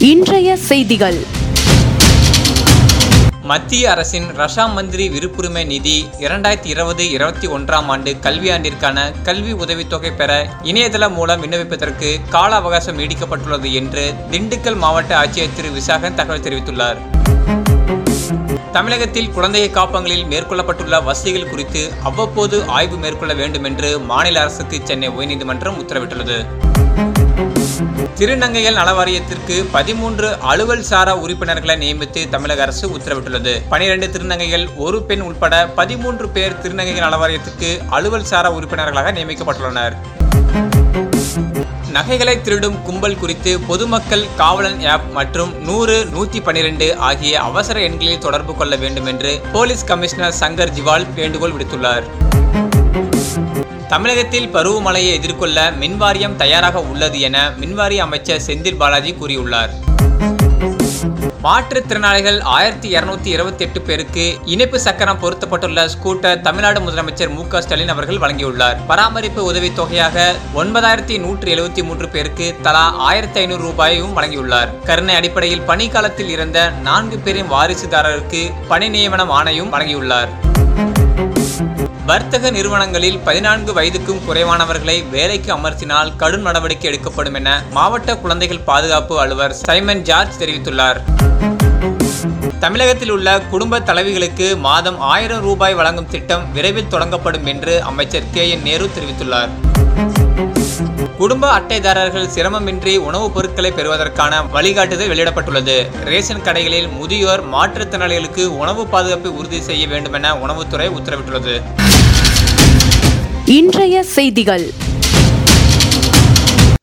இன்றைய செய்திகள் மத்திய அரசின் ரஷா மந்திரி விருப்புரிமை நிதி இரண்டாயிரத்தி இருபது இருபத்தி ஒன்றாம் ஆண்டு கல்வியாண்டிற்கான கல்வி உதவித்தொகை பெற இணையதளம் மூலம் விண்ணப்பிப்பதற்கு கால அவகாசம் நீடிக்கப்பட்டுள்ளது என்று திண்டுக்கல் மாவட்ட ஆட்சியர் திரு விசாகன் தகவல் தெரிவித்துள்ளார் தமிழகத்தில் குழந்தை காப்பங்களில் மேற்கொள்ளப்பட்டுள்ள வசதிகள் குறித்து அவ்வப்போது ஆய்வு மேற்கொள்ள வேண்டும் என்று மாநில அரசுக்கு சென்னை உயர்நீதிமன்றம் உத்தரவிட்டுள்ளது திருநங்கைகள் நல வாரியத்திற்கு பதிமூன்று அலுவல் சாரா உறுப்பினர்களை நியமித்து தமிழக அரசு உத்தரவிட்டுள்ளது பனிரெண்டு திருநங்கைகள் ஒரு பெண் உட்பட பதிமூன்று பேர் திருநங்கைகள் நல வாரியத்திற்கு அலுவல் சாரா உறுப்பினர்களாக நியமிக்கப்பட்டுள்ளனர் நகைகளை திருடும் கும்பல் குறித்து பொதுமக்கள் காவலன் ஆப் மற்றும் நூறு நூத்தி பன்னிரண்டு ஆகிய அவசர எண்களில் தொடர்பு கொள்ள வேண்டும் என்று போலீஸ் கமிஷனர் சங்கர் ஜிவால் வேண்டுகோள் விடுத்துள்ளார் தமிழகத்தில் பருவமழையை எதிர்கொள்ள மின்வாரியம் தயாராக உள்ளது என மின்வாரிய அமைச்சர் செந்தில் பாலாஜி கூறியுள்ளார் மாற்றுத்திறனாளிகள் ஆயிரத்தி இருநூத்தி இருபத்தி எட்டு பேருக்கு இணைப்பு சக்கரம் பொருத்தப்பட்டுள்ள ஸ்கூட்டர் தமிழ்நாடு முதலமைச்சர் மு க ஸ்டாலின் அவர்கள் வழங்கியுள்ளார் பராமரிப்பு உதவித் தொகையாக ஒன்பதாயிரத்தி நூற்றி எழுபத்தி மூன்று பேருக்கு தலா ஆயிரத்தி ஐநூறு ரூபாயும் வழங்கியுள்ளார் கருணை அடிப்படையில் பணி காலத்தில் இருந்த நான்கு பேரின் வாரிசுதாரருக்கு பணி நியமனம் ஆணையும் வழங்கியுள்ளார் வர்த்தக நிறுவனங்களில் பதினான்கு வயதுக்கும் குறைவானவர்களை வேலைக்கு அமர்த்தினால் கடும் நடவடிக்கை எடுக்கப்படும் என மாவட்ட குழந்தைகள் பாதுகாப்பு அலுவலர் சைமன் ஜார்ஜ் தெரிவித்துள்ளார் தமிழகத்தில் உள்ள குடும்ப தலைவிகளுக்கு மாதம் ஆயிரம் ரூபாய் வழங்கும் திட்டம் விரைவில் தொடங்கப்படும் என்று அமைச்சர் கே என் நேரு தெரிவித்துள்ளார் குடும்ப அட்டைதாரர்கள் சிரமமின்றி உணவுப் பொருட்களை பெறுவதற்கான வழிகாட்டுதல் வெளியிடப்பட்டுள்ளது ரேஷன் கடைகளில் முதியோர் மாற்றுத்திறனாளிகளுக்கு உணவு பாதுகாப்பை உறுதி செய்ய வேண்டும் என உணவுத்துறை உத்தரவிட்டுள்ளது இன்றைய செய்திகள்